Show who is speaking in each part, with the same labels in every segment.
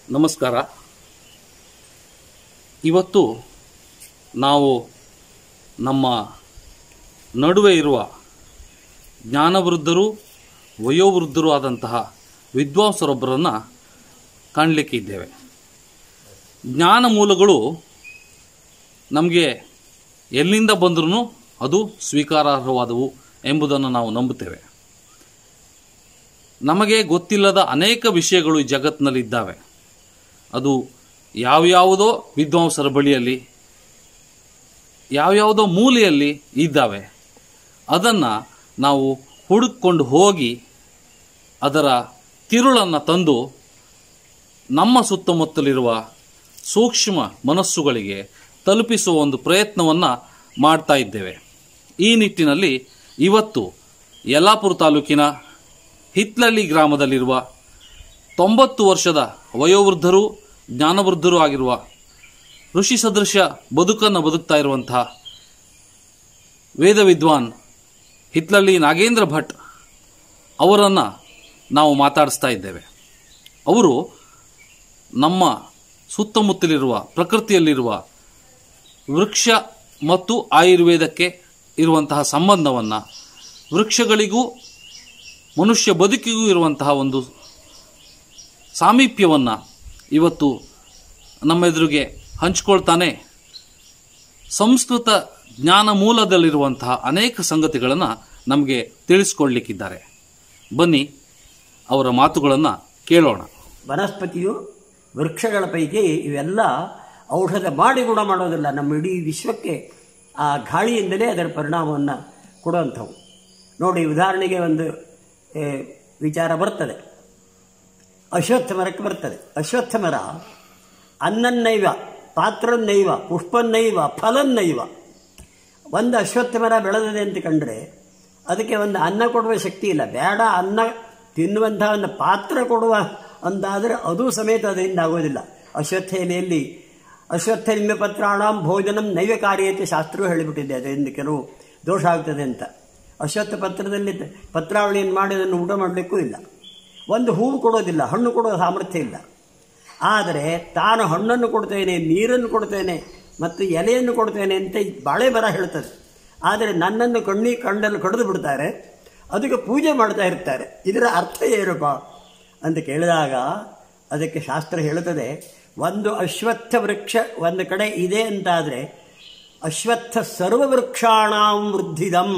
Speaker 1: ನಮಸ್ಕಾರ ಇವತ್ತು ನಾವು ನಮ್ಮ ನಡುವೆ ಇರುವ ಜ್ಞಾನವೃದ್ಧರು ವಯೋವೃದ್ಧರು ಆದಂತಹ ವಿದ್ವಾಂಸರೊಬ್ಬರನ್ನು ಕಾಣಲಿಕ್ಕೆ ಇದ್ದೇವೆ ಜ್ಞಾನ ಮೂಲಗಳು ನಮಗೆ ಎಲ್ಲಿಂದ ಬಂದರೂ ಅದು ಸ್ವೀಕಾರಾರ್ಹವಾದವು ಎಂಬುದನ್ನು ನಾವು ನಂಬುತ್ತೇವೆ ನಮಗೆ ಗೊತ್ತಿಲ್ಲದ ಅನೇಕ ವಿಷಯಗಳು ಈ ಜಗತ್ತಿನಲ್ಲಿದ್ದಾವೆ ಅದು ಯಾವ್ಯಾವುದೋ ವಿದ್ವಾಂಸರ ಬಳಿಯಲ್ಲಿ ಯಾವ್ಯಾವುದೋ ಮೂಲೆಯಲ್ಲಿ ಇದ್ದಾವೆ ಅದನ್ನು ನಾವು ಹುಡುಕೊಂಡು ಹೋಗಿ ಅದರ ತಿರುಳನ್ನು ತಂದು ನಮ್ಮ ಸುತ್ತಮುತ್ತಲಿರುವ ಸೂಕ್ಷ್ಮ ಮನಸ್ಸುಗಳಿಗೆ ತಲುಪಿಸುವ ಒಂದು ಪ್ರಯತ್ನವನ್ನು ಮಾಡ್ತಾ ಇದ್ದೇವೆ ಈ ನಿಟ್ಟಿನಲ್ಲಿ ಇವತ್ತು ಯಲ್ಲಾಪುರ ತಾಲೂಕಿನ ಹಿತ್ಲಳ್ಳಿ ಗ್ರಾಮದಲ್ಲಿರುವ ತೊಂಬತ್ತು ವರ್ಷದ ವಯೋವೃದ್ಧರು ಜ್ಞಾನವೃದ್ಧರು ಆಗಿರುವ ಋಷಿ ಸದೃಶ ಬದುಕನ್ನು ಬದುಕ್ತಾ ಇರುವಂತಹ ವೇದ ವಿದ್ವಾನ್ ಹಿತ್ಲಳ್ಳಿ ನಾಗೇಂದ್ರ ಭಟ್ ಅವರನ್ನು ನಾವು ಮಾತಾಡಿಸ್ತಾ ಇದ್ದೇವೆ ಅವರು ನಮ್ಮ ಸುತ್ತಮುತ್ತಲಿರುವ ಪ್ರಕೃತಿಯಲ್ಲಿರುವ ವೃಕ್ಷ ಮತ್ತು ಆಯುರ್ವೇದಕ್ಕೆ ಇರುವಂತಹ ಸಂಬಂಧವನ್ನು ವೃಕ್ಷಗಳಿಗೂ ಮನುಷ್ಯ ಬದುಕಿಗೂ ಇರುವಂತಹ ಒಂದು ಸಾಮೀಪ್ಯವನ್ನು ಇವತ್ತು ನಮ್ಮೆದುರಿಗೆ ಹಂಚಿಕೊಳ್ತಾನೆ ಸಂಸ್ಕೃತ ಜ್ಞಾನ ಮೂಲದಲ್ಲಿರುವಂತಹ ಅನೇಕ ಸಂಗತಿಗಳನ್ನು ನಮಗೆ ತಿಳಿಸ್ಕೊಡ್ಲಿಕ್ಕಿದ್ದಾರೆ ಬನ್ನಿ ಅವರ ಮಾತುಗಳನ್ನು ಕೇಳೋಣ
Speaker 2: ವನಸ್ಪತಿಯು ವೃಕ್ಷಗಳ ಪೈಕಿ ಇವೆಲ್ಲ ಔಷಧ ಮಾಡಿ ಗುಣ ಮಾಡೋದಿಲ್ಲ ನಮ್ಮ ಇಡೀ ವಿಶ್ವಕ್ಕೆ ಆ ಗಾಳಿಯಿಂದಲೇ ಅದರ ಪರಿಣಾಮವನ್ನು ಕೊಡುವಂಥವು ನೋಡಿ ಉದಾಹರಣೆಗೆ ಒಂದು ಏ, ವಿಚಾರ ಬರ್ತದೆ ಅಶ್ವತ್ಥ ಮರಕ್ಕೆ ಬರ್ತದೆ ಅಶ್ವತ್ಥ ಮರ ಅನ್ನನ್ನೈವ ಪಾತ್ರನ್ನೈವ ಪುಷ್ಪನ್ನೈವ ಫಲನ್ನೈವ ಒಂದು ಅಶ್ವತ್ಥ ಮರ ಬೆಳೆದಿದೆ ಅಂತ ಕಂಡ್ರೆ ಅದಕ್ಕೆ ಒಂದು ಅನ್ನ ಕೊಡುವ ಶಕ್ತಿ ಇಲ್ಲ ಬೇಡ ಅನ್ನ ತಿನ್ನುವಂತಹ ಒಂದು ಪಾತ್ರ ಕೊಡುವ ಅಂತಾದರೆ ಅದು ಸಮೇತ ಅದರಿಂದ ಆಗೋದಿಲ್ಲ ಅಶ್ವತ್ಥ ಎಲೆಯಲ್ಲಿ ಅಶ್ವತ್ಥ ನಿಂಬೆ ಪತ್ರಾಣಂ ಭೋಜನಂ ನೈವ ಕಾರ್ಯತೆ ಶಾಸ್ತ್ರವೂ ಹೇಳಿಬಿಟ್ಟಿದೆ ಅದರಿಂದ ಕೆಲವು ದೋಷ ಆಗ್ತದೆ ಅಂತ ಅಶ್ವತ್ಥ ಪತ್ರದಲ್ಲಿ ಪತ್ರಾವಳಿಯನ್ನು ಮಾಡಿ ಅದನ್ನು ಊಟ ಮಾಡಲಿಕ್ಕೂ ಇಲ್ಲ ಒಂದು ಹೂವು ಕೊಡೋದಿಲ್ಲ ಹಣ್ಣು ಕೊಡೋ ಸಾಮರ್ಥ್ಯ ಇಲ್ಲ ಆದರೆ ತಾನು ಹಣ್ಣನ್ನು ಕೊಡ್ತೇನೆ ನೀರನ್ನು ಕೊಡ್ತೇನೆ ಮತ್ತು ಎಲೆಯನ್ನು ಕೊಡ್ತೇನೆ ಅಂತ ಈ ಬಾಳೆ ಮರ ಹೇಳ್ತದೆ ಆದರೆ ನನ್ನನ್ನು ಕಣ್ಣಿ ಕಣ್ಣಲ್ಲಿ ಕಡಿದು ಬಿಡ್ತಾರೆ ಅದಕ್ಕೆ ಪೂಜೆ ಮಾಡ್ತಾ ಇರ್ತಾರೆ ಇದರ ಅರ್ಥ ಏನಪ್ಪ ಅಂತ ಕೇಳಿದಾಗ ಅದಕ್ಕೆ ಶಾಸ್ತ್ರ ಹೇಳುತ್ತದೆ ಒಂದು ಅಶ್ವತ್ಥ ವೃಕ್ಷ ಒಂದು ಕಡೆ ಇದೆ ಅಂತಾದರೆ ಅಶ್ವತ್ಥ ಸರ್ವವೃಕ್ಷಾಣಾಂ ವೃದ್ಧಿದಂ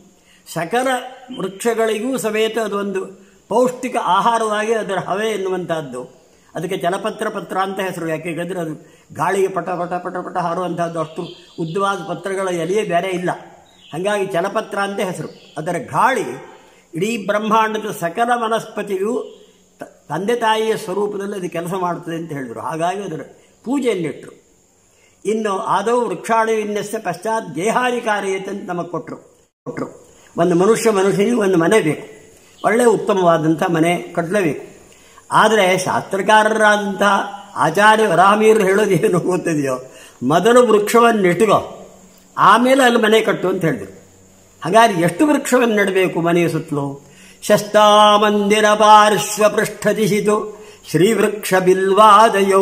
Speaker 2: ಸಕಲ ವೃಕ್ಷಗಳಿಗೂ ಸಮೇತ ಅದೊಂದು ಪೌಷ್ಟಿಕ ಆಹಾರವಾಗಿ ಅದರ ಹವೆ ಎನ್ನುವಂತಹದ್ದು ಅದಕ್ಕೆ ಜಲಪತ್ರ ಪತ್ರ ಅಂತ ಹೆಸರು ಯಾಕೆ ಹೇಳಿದ್ರೆ ಅದು ಗಾಳಿಗೆ ಪಟ ಪಟ ಪಟ ಪಟ ಹಾರುವಂತಹದ್ದು ಅಷ್ಟು ಉದ್ದವಾದ ಪತ್ರಗಳ ಎಲೆಯೇ ಬೇರೆ ಇಲ್ಲ ಹಾಗಾಗಿ ಜಲಪತ್ರ ಅಂತ ಹೆಸರು ಅದರ ಗಾಳಿ ಇಡೀ ಬ್ರಹ್ಮಾಂಡದ ಸಕಲ ವನಸ್ಪತಿಯು ತ- ತಂದೆ ತಾಯಿಯ ಸ್ವರೂಪದಲ್ಲಿ ಅದು ಕೆಲಸ ಮಾಡ್ತದೆ ಅಂತ ಹೇಳಿದರು ಹಾಗಾಗಿ ಅದರ ಪೂಜೆಯನ್ನಿಟ್ಟರು ಇನ್ನು ಆದವು ವೃಕ್ಷಾಣು ವಿನ್ಯಸ್ಯ ಪಶ್ಚಾತ್ ದೇಹಾರಿ ಕಾರ್ಯತೆ ಅಂತ ನಮಗೆ ಕೊಟ್ಟರು ಕೊಟ್ಟರು ಒಂದು ಮನುಷ್ಯ ಮನುಷ್ಯನಿಗೆ ಒಂದು ಮನೆ ಬೇಕು ಒಳ್ಳೆಯ ಉತ್ತಮವಾದಂಥ ಮನೆ ಕಟ್ಟಲೇಬೇಕು ಆದರೆ ಶಾಸ್ತ್ರಕಾರರಾದಂತಹ ಆಚಾರ್ಯ ವರಾಮೀರು ಹೇಳೋದೇನು ಗೊತ್ತಿದೆಯೋ ಮೊದಲು ವೃಕ್ಷವನ್ನು ನೆಟ್ಟುಗೋ ಆಮೇಲೆ ಅಲ್ಲಿ ಮನೆ ಕಟ್ಟು ಅಂತ ಹೇಳಿದರು ಹಾಗಾದ್ರೆ ಎಷ್ಟು ವೃಕ್ಷವನ್ನು ನೆಡಬೇಕು ಮನೆಯ ಸುತ್ತಲೂ ಶಸ್ತಾಮಂದಿರ ಪಾರ್ಶ್ವ ಪೃಷ್ಠದಿಶಿತು ಶ್ರೀವೃಕ್ಷ ಬಿಲ್ವಾದಯೋ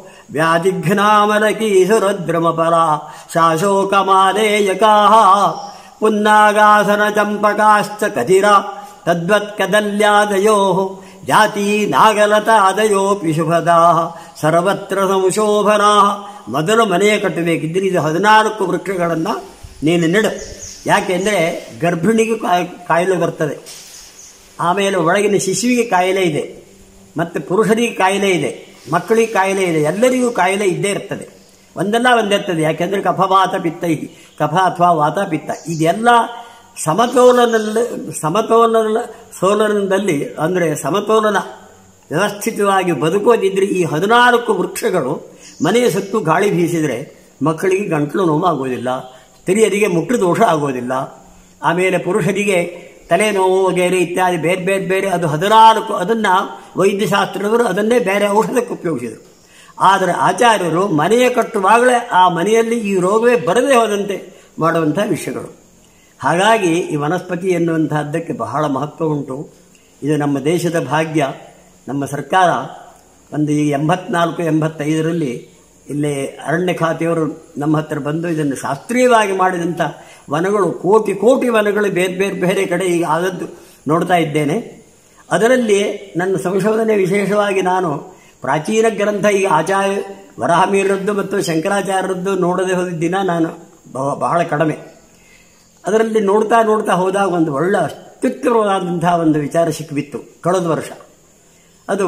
Speaker 2: ವ್ಯಾಧಿಘ್ನಾಮಲಕೀಸುರದ್ರಮಪರ ಶಾಶೋಕಮಾಲೇಯಕಾ ಪುನ್ನಾಗಾಸನ ಚಂಪಕಾಶ್ಚ ಕದಿರ ತದ್ವತ್ಕದಲ್ಯಾದಯೋ ಜಾತಿ ನಾಗಲತಾದಯೋಪಿ ಶುಭದಾ ಸರ್ವತ್ರ ಸಂಶೋಭನಾ ಮೊದಲು ಮನೆಯ ಕಟ್ಟಬೇಕಿದ್ದರೆ ಇದು ಹದಿನಾಲ್ಕು ವೃಕ್ಷಗಳನ್ನು ನೀನು ನೆಡು ಯಾಕೆಂದರೆ ಗರ್ಭಿಣಿಗೆ ಕಾಯ್- ಕಾಯಿಲೆ ಬರ್ತದೆ ಆಮೇಲೆ ಒಳಗಿನ ಶಿಶುವಿಗೆ ಕಾಯಿಲೆ ಇದೆ ಮತ್ತು ಪುರುಷರಿಗೆ ಕಾಯಿಲೆ ಇದೆ ಮಕ್ಕಳಿಗೆ ಕಾಯಿಲೆ ಇದೆ ಎಲ್ಲರಿಗೂ ಕಾಯಿಲೆ ಇದ್ದೇ ಇರ್ತದೆ ಒಂದಲ್ಲ ಒಂದಿರ್ತದೆ ಯಾಕೆಂದರೆ ಕಫವಾತ ಪಿತ್ತ ಇ- ಕಫ ಅಥವಾ ವಾತ ಪಿತ್ತ ಇದೆಲ್ಲ ಸಮತೋಲನಲ್ಲಿ ಸಮತೋಲನ ಸೋಲನದಲ್ಲಿ ಅಂದರೆ ಸಮತೋಲನ ವ್ಯವಸ್ಥಿತವಾಗಿ ಬದುಕೋದಿದ್ರೆ ಈ ಹದಿನಾಲ್ಕು ವೃಕ್ಷಗಳು ಮನೆಯ ಸುತ್ತು ಗಾಳಿ ಬೀಸಿದರೆ ಮಕ್ಕಳಿಗೆ ಗಂಟಲು ನೋವು ಆಗೋದಿಲ್ಲ ಸ್ತ್ರೀಯರಿಗೆ ಮುಟ್ಟು ದೋಷ ಆಗೋದಿಲ್ಲ ಆಮೇಲೆ ಪುರುಷರಿಗೆ ತಲೆನೋವು ವಗೇರೆ ಇತ್ಯಾದಿ ಬೇರೆ ಬೇರೆ ಬೇರೆ ಅದು ಹದಿನಾಲ್ಕು ಅದನ್ನು ವೈದ್ಯಶಾಸ್ತ್ರದವರು ಅದನ್ನೇ ಬೇರೆ ಔಷಧಕ್ಕೆ ಉಪಯೋಗಿಸಿದರು ಆದರೆ ಆಚಾರ್ಯರು ಮನೆಯ ಕಟ್ಟುವಾಗಲೇ ಆ ಮನೆಯಲ್ಲಿ ಈ ರೋಗವೇ ಬರದೇ ಹೋದಂತೆ ಮಾಡುವಂಥ ವಿಷಯಗಳು ಹಾಗಾಗಿ ಈ ವನಸ್ಪತಿ ಎನ್ನುವಂತಹದ್ದಕ್ಕೆ ಬಹಳ ಮಹತ್ವ ಉಂಟು ಇದು ನಮ್ಮ ದೇಶದ ಭಾಗ್ಯ ನಮ್ಮ ಸರ್ಕಾರ ಒಂದು ಈ ಎಂಬತ್ನಾಲ್ಕು ಎಂಬತ್ತೈದರಲ್ಲಿ ಇಲ್ಲಿ ಅರಣ್ಯ ಖಾತೆಯವರು ನಮ್ಮ ಹತ್ರ ಬಂದು ಇದನ್ನು ಶಾಸ್ತ್ರೀಯವಾಗಿ ಮಾಡಿದಂಥ ವನಗಳು ಕೋಟಿ ಕೋಟಿ ವನಗಳು ಬೇರೆ ಬೇರೆ ಬೇರೆ ಕಡೆ ಈಗ ಆದದ್ದು ನೋಡ್ತಾ ಇದ್ದೇನೆ ಅದರಲ್ಲಿ ನನ್ನ ಸಂಶೋಧನೆ ವಿಶೇಷವಾಗಿ ನಾನು ಪ್ರಾಚೀನ ಗ್ರಂಥ ಈಗ ಆಚಾರ್ಯ ವರಾಹಮೀರದ್ದು ಮತ್ತು ಶಂಕರಾಚಾರ್ಯರದ್ದು ನೋಡದೆ ಹೋದ ದಿನ ನಾನು ಬಹ- ಬಹಳ ಕಡಿಮೆ ಅದರಲ್ಲಿ ನೋಡ್ತಾ ನೋಡ್ತಾ ಹೋದಾಗ ಒಂದು ಒಳ್ಳೆ ಅತ್ಯುತ್ತಮವಾದಂತಹ ಒಂದು ವಿಚಾರ ಸಿಕ್ಕಿಬಿತ್ತು ಕಳೆದ ವರ್ಷ ಅದು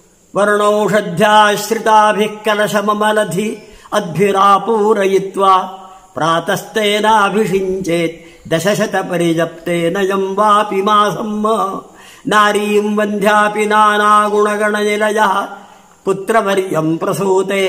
Speaker 2: ವರ್ಣೌಷಧ್ಯಾಶ್ರಿತಾಭಿ ಕಲಶಮಲಧಿ ಅದ್ಭಿರಾಪೂರಯಿತ್ವ ಪ್ರಾತಸ್ತೇನಾಭಿಷಿಂಚೇತ್ ದಶಶತ ಪರಿಜಪ್ತೇನ ಯಂ ವಾಪಿ ಮಾಸಮ್ಮ ನಾರೀಂ ವಂದ್ಯಾಪಿ ನಾನಾ ಗುಣಗಣನಿಲಯ ಪುತ್ರವರ್ಯಂ ಪ್ರಸೂತೆ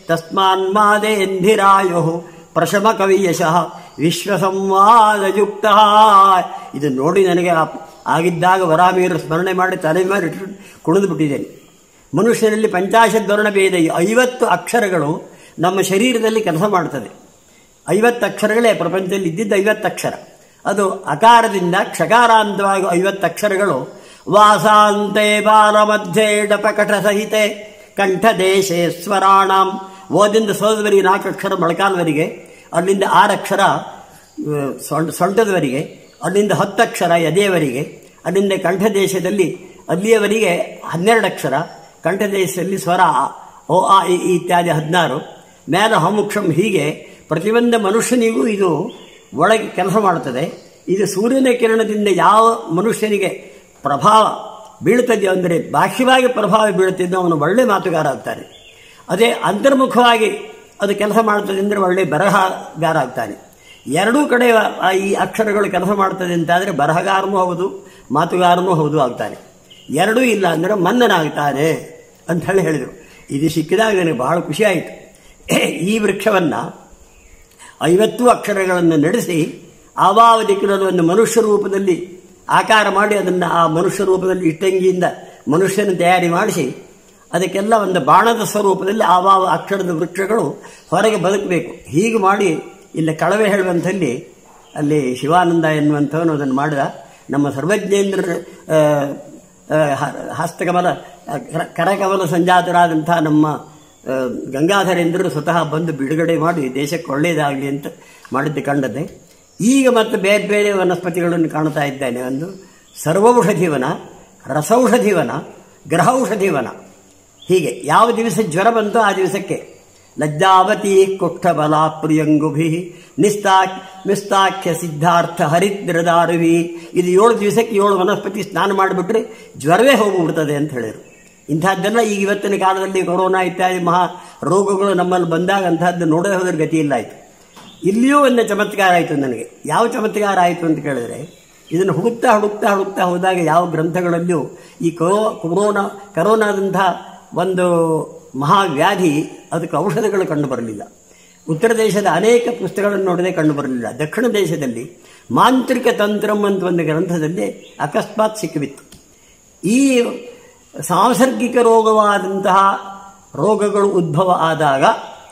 Speaker 2: ತಸ್ಮಾನ್ಮಾದೇನ್ಧಿರಾಯು ಪ್ರಶಮ ಕವಿಯಶಃ ವಿಶ್ವಸಂವಾದಯುಕ್ತ ಇದು ನೋಡಿ ನನಗೆ ಆ- ಆಗಿದ್ದಾಗ ವರಾಮೀರು ಸ್ಮರಣೆ ಮಾಡಿ ತಲೆ ಮೇಲೆ ಇಟ್ಟು ಕುಣಿದು ಬಿಟ್ಟಿದ್ದೇನೆ ಮನುಷ್ಯನಲ್ಲಿ ಪಂಚಾಶತ್ ವರ್ಣ ಭೇದ ಈ ಐವತ್ತು ಅಕ್ಷರಗಳು ನಮ್ಮ ಶರೀರದಲ್ಲಿ ಕೆಲಸ ಮಾಡ್ತದೆ ಐವತ್ತು ಅಕ್ಷರಗಳೇ ಪ್ರಪಂಚದಲ್ಲಿ ಇದ್ದಿದ್ದು ಐವತ್ತು ಅಕ್ಷರ ಅದು ಅಕಾರದಿಂದ ಕ್ಷಕಾರಾಂತವಾಗಿ ಐವತ್ತು ಅಕ್ಷರಗಳು ವಾಸಾಂತೆ ಬಾಲಮಧ್ಯೆ ಡಪಕಟ ಸಹಿತೆ ಕಂಠದೇಶೆ ಸ್ವರಾಣಂ ಓದಿಂದ ಸೋದವರಿಗೆ ನಾಲ್ಕು ಅಕ್ಷರ ಮೊಳಕಾಲ್ವರೆಗೆ ಅಲ್ಲಿಂದ ಆರು ಅಕ್ಷರ ಆ, ಸೊಂಟ ಸೊಂಟದವರೆಗೆ ಅಲ್ಲಿಂದ ಹತ್ತು ಅಕ್ಷರ ಎದೆಯವರೆಗೆ ಅಲ್ಲಿಂದ ಕಂಠದೇಶದಲ್ಲಿ ಅಲ್ಲಿಯವರೆಗೆ ಹನ್ನೆರಡು ಅಕ್ಷರ ಕಂಠದೇಶದಲ್ಲಿ ಸ್ವರ ಆ, ಓ ಆ ಇ ಈ ಇತ್ಯಾದಿ ಹದಿನಾರು ಮೇಲೆ ಹಮುಕ್ಷಂ ಹೀಗೆ ಪ್ರತಿಯೊಂದು ಮನುಷ್ಯನಿಗೂ ಇದು ಒಳಗೆ ಕೆಲಸ ಮಾಡುತ್ತದೆ ಇದು ಸೂರ್ಯನ ಕಿರಣದಿಂದ ಯಾವ ಮನುಷ್ಯನಿಗೆ ಪ್ರಭಾವ ಬೀಳುತ್ತದೆ ಅಂದರೆ ಬಾಹ್ಯವಾಗಿ ಪ್ರಭಾವ ಬೀಳುತ್ತಿದ್ದು ಅವನು ಒಳ್ಳೆ ಮಾತುಗಾರ ಆಗ್ತಾನೆ ಅದೇ ಅಂತರ್ಮುಖವಾಗಿ ಅದು ಕೆಲಸ ಮಾಡ್ತದೆ ಅಂದರೆ ಒಳ್ಳೆ ಬರಹಗಾರ ಆಗ್ತಾನೆ ಎರಡೂ ಕಡೆ ಆ ಈ ಅಕ್ಷರಗಳು ಕೆಲಸ ಮಾಡ್ತದೆ ಅಂತಾದರೆ ಬರಹಗಾರನೂ ಹೌದು ಮಾತುಗಾರನೂ ಹೌದು ಆಗ್ತಾನೆ ಎರಡೂ ಇಲ್ಲ ಅಂದರೆ ಮನ್ನನಾಗ್ತಾನೆ ಅಂತ ಹೇಳಿ ಹೇಳಿದರು ಇದು ಸಿಕ್ಕಿದಾಗ ನನಗೆ ಬಹಳ ಖುಷಿ ಆಯಿತು ಈ ವೃಕ್ಷವನ್ನು ಐವತ್ತು ಅಕ್ಷರಗಳನ್ನು ನಡೆಸಿ ಆವಾವ ದಿಕ್ಕಿನಲ್ಲಿ ಒಂದು ಮನುಷ್ಯ ರೂಪದಲ್ಲಿ ಆಕಾರ ಮಾಡಿ ಅದನ್ನು ಆ ಮನುಷ್ಯ ರೂಪದಲ್ಲಿ ಇಟ್ಟಂಗಿಯಿಂದ ಮನುಷ್ಯನ ತಯಾರಿ ಮಾಡಿಸಿ ಅದಕ್ಕೆಲ್ಲ ಒಂದು ಬಾಣದ ಸ್ವರೂಪದಲ್ಲಿ ಆವಾವ ಅಕ್ಷರದ ವೃಕ್ಷಗಳು ಹೊರಗೆ ಬದುಕಬೇಕು ಹೀಗೆ ಮಾಡಿ ಇಲ್ಲಿ ಕಳವೆ ಹೇಳುವಂಥಲ್ಲಿ ಅಲ್ಲಿ ಶಿವಾನಂದ ಎನ್ನುವಂಥವನು ಅದನ್ನು ಮಾಡಿದ ನಮ್ಮ ಸರ್ವಜ್ಞೇಂದ್ರ ಆ, ಆ, ಹ- ಹಸ್ತಕಮಲ ಆ, ಕರ- ಕರಕಮಲ ಸಂಜಾತರಾದಂಥ ನಮ್ಮ ಆ, ಗಂಗಾಧರೇಂದ್ರರು ಸ್ವತಃ ಬಂದು ಬಿಡುಗಡೆ ಮಾಡಿ ದೇಶಕ್ಕೆ ಒಳ್ಳೆಯದಾಗಲಿ ಅಂತ ಮಾಡಿದ್ದು ಕಂಡದ್ದೆ ಈಗ ಮತ್ತೆ ಬೇರೆ ಬೇರೆ ವನಸ್ಪತಿಗಳನ್ನು ಕಾಣ್ತಾ ಇದ್ದೇನೆ ಒಂದು ಸರ್ವೌಷಧಿವನ ರಸೌಷಧಿವನ ಗ್ರಹೌಷಧಿವನ ಹೀಗೆ ಯಾವ ದಿವಸ ಜ್ವರ ಬಂತೋ ಆ ದಿವಸಕ್ಕೆ ಲಜ್ಜಾವತಿ ಕುಷ್ಠಬಲ ಪ್ರಿಯಂಗುಭಿ ನಿಸ್ತಾಕ್ ನಿಸ್ತಾಖ್ಯ ಸಿದ್ಧಾರ್ಥ ಹರಿದ್ರದಾರುವಿ ಇದು ಏಳು ದಿವಸಕ್ಕೆ ಏಳು ವನಸ್ಪತಿ ಸ್ನಾನ ಮಾಡಿಬಿಟ್ರೆ ಜ್ವರವೇ ಹೋಗಿಬಿಡ್ತದೆ ಅಂತ ಹೇಳಿದರು ಇಂಥದ್ದೆಲ್ಲ ಈಗ ಇವತ್ತಿನ ಕಾಲದಲ್ಲಿ ಕೊರೋನಾ ಇತ್ಯಾದಿ ಮಹಾ ರೋಗಗಳು ನಮ್ಮಲ್ಲಿ ಬಂದಾಗ ಅಂಥದ್ದು ನೋಡದೆ ಹೋದ್ರೆ ಗತಿ ಇಲ್ಲ ಆಯಿತು ಇಲ್ಲಿಯೂ ಒಂದು ಚಮತ್ಕಾರ ಆಯಿತು ನನಗೆ ಯಾವ ಚಮತ್ಕಾರ ಆಯಿತು ಅಂತ ಕೇಳಿದ್ರೆ ಇದನ್ನು ಹುಡುಕ್ತಾ ಹುಡುಕ್ತಾ ಹುಡುಕ್ತಾ ಹೋದಾಗ ಯಾವ ಗ್ರಂಥಗಳಲ್ಲಿಯೂ ಈ ಕೊರೋ ಕೊರೋನಾ ಕರೋನಾದಂಥ ಒಂದು ಮಹಾವ್ಯಾಧಿ ಅದಕ್ಕೆ ಔಷಧಗಳು ಕಂಡು ಬರಲಿಲ್ಲ ಉತ್ತರ ದೇಶದ ಅನೇಕ ಪುಸ್ತಕಗಳನ್ನು ನೋಡದೆ ಕಂಡು ಬರಲಿಲ್ಲ ದಕ್ಷಿಣ ದೇಶದಲ್ಲಿ ಮಾಂತ್ರಿಕ ತಂತ್ರಂ ಅಂತ ಒಂದು ಗ್ರಂಥದಲ್ಲಿ ಅಕಸ್ಮಾತ್ ಸಿಕ್ಕಿಬಿತ್ತು ಈ ಸಾಂಸರ್ಗಿಕ ರೋಗವಾದಂತಹ ರೋಗಗಳು ಉದ್ಭವ ಆದಾಗ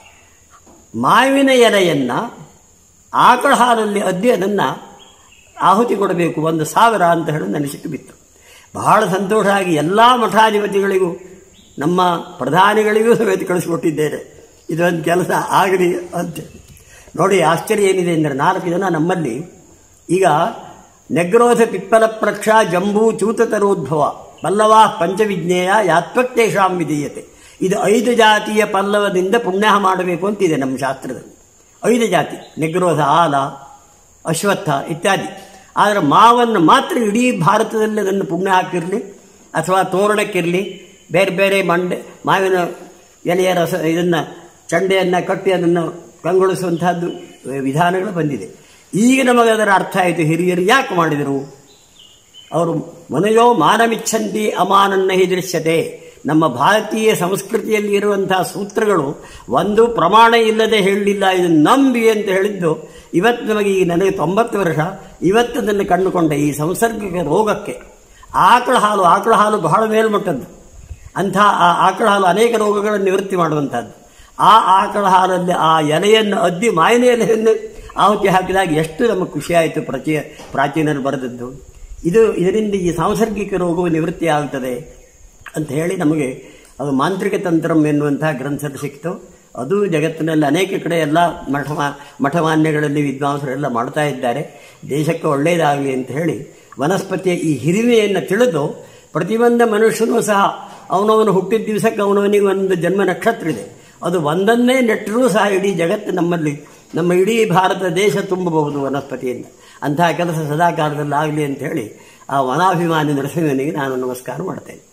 Speaker 2: ಮಾವಿನ ಎಲೆಯನ್ನು ಆಕಳ ಹಾಲಲ್ಲಿ ಅದ್ದಿ ಅದನ್ನು ಆಹುತಿ ಕೊಡಬೇಕು ಒಂದು ಸಾವಿರ ಅಂತ ಹೇಳಿ ನನಗೆ ಸಿಕ್ಕಿಬಿತ್ತು ಬಹಳ ಸಂತೋಷ ಆಗಿ ಎಲ್ಲ ಮಠಾಧಿಪತಿಗಳಿಗೂ ನಮ್ಮ ಪ್ರಧಾನಿಗಳಿಗೂ ಸಮೇತ ಕಳಿಸಿಕೊಟ್ಟಿದ್ದೇನೆ ಇದೊಂದು ಕೆಲಸ ಆಗಲಿ ಅಂತ ನೋಡಿ ಆಶ್ಚರ್ಯ ಏನಿದೆ ಅಂದರೆ ನಾಲ್ಕು ಜನ ನಮ್ಮಲ್ಲಿ ಈಗ ನೆಗ್ರೋಧ ಪಿಪ್ಪಲ ಪ್ರಕ್ಷ ಜಂಬೂ ಚ್ಯೂತತರೋದ್ಭವ ಪಲ್ಲವ ಪಂಚವಿಜ್ಞೇಯ ಯಾತ್ವಕ್ತೇಷಾಂ ವಿಧೀಯತೆ ಇದು ಐದು ಜಾತಿಯ ಪಲ್ಲವದಿಂದ ಪುಣ್ಯ ಮಾಡಬೇಕು ಅಂತಿದೆ ನಮ್ಮ ಶಾಸ್ತ್ರದಲ್ಲಿ ಐದು ಜಾತಿ ನೆಗ್ರೋಧ ಆಲ ಅಶ್ವತ್ಥ ಇತ್ಯಾದಿ ಆದರೆ ಮಾವನ್ನು ಮಾತ್ರ ಇಡೀ ಭಾರತದಲ್ಲಿ ಅದನ್ನು ಪುಣ್ಯ ಹಾಕಿರಲಿ ಅಥವಾ ತೋರಣಕ್ಕಿರಲಿ ಬೇರೆ ಬೇರೆ ಮಂಡೆ ಮಾವಿನ ಎಲೆಯ ರಸ ಇದನ್ನು ಚಂಡೆಯನ್ನು ಕಟ್ಟಿ ಅದನ್ನು ಕಂಗೊಳಿಸುವಂತಹದ್ದು ವಿಧಾನಗಳು ಬಂದಿದೆ ಈಗ ನಮಗೆ ಅದರ ಅರ್ಥ ಆಯಿತು ಹಿರಿಯರು ಯಾಕೆ ಮಾಡಿದರು ಅವರು ಮನೆಯೋ ಮಾನಮಿಚ್ಛಂತಿ ಅಮಾನನ್ನ ಹಿ ದೃಶ್ಯತೆ ನಮ್ಮ ಭಾರತೀಯ ಸಂಸ್ಕೃತಿಯಲ್ಲಿ ಇರುವಂತಹ ಸೂತ್ರಗಳು ಒಂದು ಪ್ರಮಾಣ ಇಲ್ಲದೆ ಹೇಳಲಿಲ್ಲ ಇದನ್ನು ನಂಬಿ ಅಂತ ಹೇಳಿದ್ದು ಇವತ್ತು ನಮಗೆ ಈಗ ನನಗೆ ತೊಂಬತ್ತು ವರ್ಷ ಇವತ್ತು ಅದನ್ನು ಕಂಡುಕೊಂಡೆ ಈ ಸಂಸರ್ಗಿಕ ರೋಗಕ್ಕೆ ಆಕಳ ಹಾಲು ಆಕಳ ಹಾಲು ಬಹಳ ಮೇಲ್ಮಟ್ಟದ್ದು ಅಂಥ ಆ ಆಕಳ ಹಾಲು ಅನೇಕ ರೋಗಗಳನ್ನು ನಿವೃತ್ತಿ ಮಾಡುವಂಥದ್ದು ಆ ಆಕಳ ಹಾಲಲ್ಲಿ ಆ ಎಲೆಯನ್ನು ಅದ್ದಿ ಮಾವಿನ ಎಲೆಯನ್ನು ಆಹುತಿ ಹಾಕಿದಾಗ ಎಷ್ಟು ನಮಗೆ ಖುಷಿಯಾಯಿತು ಪ್ರಚಿ ಪ್ರಾಚೀನರು ಬರೆದದ್ದು ಇದು ಇದರಿಂದ ಈ ಸಾಂಸರ್ಗಿಕ ರೋಗವು ನಿವೃತ್ತಿ ಆಗುತ್ತದೆ ಅಂತ ಹೇಳಿ ನಮಗೆ ಅದು ಮಾಂತ್ರಿಕ ತಂತ್ರಂ ಎನ್ನುವಂತಹ ಗ್ರಂಥದಲ್ಲಿ ಸಿಕ್ತು ಅದು ಜಗತ್ತಿನಲ್ಲಿ ಅನೇಕ ಕಡೆ ಎಲ್ಲ ಮಠ ಮಠಮಾನ್ಯಗಳಲ್ಲಿ ವಿದ್ವಾಂಸರೆಲ್ಲ ಮಾಡ್ತಾ ಇದ್ದಾರೆ ದೇಶಕ್ಕೆ ಒಳ್ಳೆಯದಾಗಲಿ ಅಂತ ಹೇಳಿ ವನಸ್ಪತಿಯ ಈ ಹಿರಿಮೆಯನ್ನು ತಿಳಿದು ಪ್ರತಿಯೊಂದು ಮನುಷ್ಯನೂ ಸಹ ಅವನವನು ಹುಟ್ಟಿದ ದಿವಸಕ್ಕೆ ಅವನವನಿಗೆ ಒಂದು ಜನ್ಮ ನಕ್ಷತ್ರ ಇದೆ ಅದು ಒಂದನ್ನೇ ನೆಟ್ಟರೂ ಸಹ ಇಡೀ ಜಗತ್ತು ನಮ್ಮಲ್ಲಿ ನಮ್ಮ ಇಡೀ ಭಾರತ ದೇಶ ತುಂಬಬಹುದು ವನಸ್ಪತಿಯಿಂದ ಅಂತಹ ಕೆಲಸ ಸದಾಕಾಲದಲ್ಲಿ ಆಗಲಿ ಅಂತ ಹೇಳಿ ಆ ವನಾಭಿಮಾನಿ ನರಸಿಂಹನಿಗೆ ನಾನು ನಮಸ್ಕಾರ ಮಾಡ್ತೇನೆ